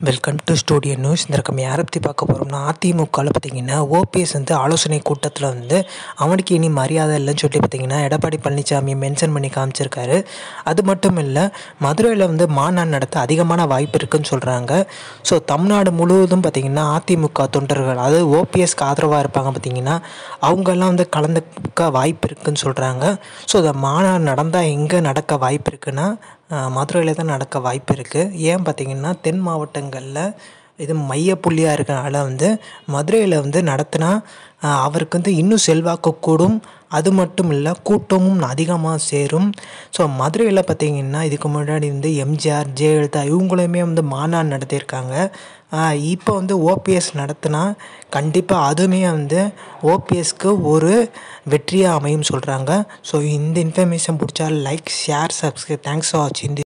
welcome to studio news இந்த ரகம் யாரை பற்றி பார்க்க போகிறோம்னா அதிமுகவில் பார்த்தீங்கன்னா ஓபிஎஸ் வந்து ஆலோசனை கூட்டத்தில் வந்து அவனுக்கு இனி மரியாதை இல்லைன்னு சொல்லி பார்த்தீங்கன்னா எடப்பாடி பழனிசாமி மென்ஷன் பண்ணி காமிச்சிருக்காரு அது மட்டும் இல்லை மதுரையில் வந்து மாநாடு நடத்த அதிகமான வாய்ப்பு இருக்குன்னு சொல்கிறாங்க ஸோ தமிழ்நாடு முழுவதும் பார்த்திங்கன்னா அதிமுக தொண்டர்கள் அதாவது ஓபிஎஸ்க்கு ஆதரவாக இருப்பாங்க பார்த்திங்கன்னா அவங்கெல்லாம் வந்து கலந்துக்க வாய்ப்பு இருக்குன்னு சொல்கிறாங்க ஸோ இந்த மாநாடு நடந்தால் எங்கே நடக்க வாய்ப்பு இருக்குன்னா மதுரையில் தான் நடக்க வாய்ப்பு இருக்குது ஏன் பார்த்திங்கன்னா தென் மாவட்டங்களில் இது மையப்புள்ளியாக இருக்கனால வந்து மதுரையில் வந்து நடத்தினா அவருக்கு வந்து இன்னும் செல்வாக்கு கூடும் அது மட்டும் இல்லை கூட்டமும் அதிகமாக சேரும் ஸோ மதுரையில் பார்த்திங்கன்னா இதுக்கு முன்னாடி வந்து எம்ஜிஆர் ஜெயலலிதா இவங்களுமே வந்து மாநாடு நடத்தியிருக்காங்க இப்போ வந்து ஓபிஎஸ் நடத்தினா கண்டிப்பாக அதுவுமே வந்து ஓபிஎஸ்க்கு ஒரு வெற்றியாக அமையும் சொல்கிறாங்க ஸோ இந்த இன்ஃபர்மேஷன் பிடிச்சா like share subscribe thanks for வாட்சிங்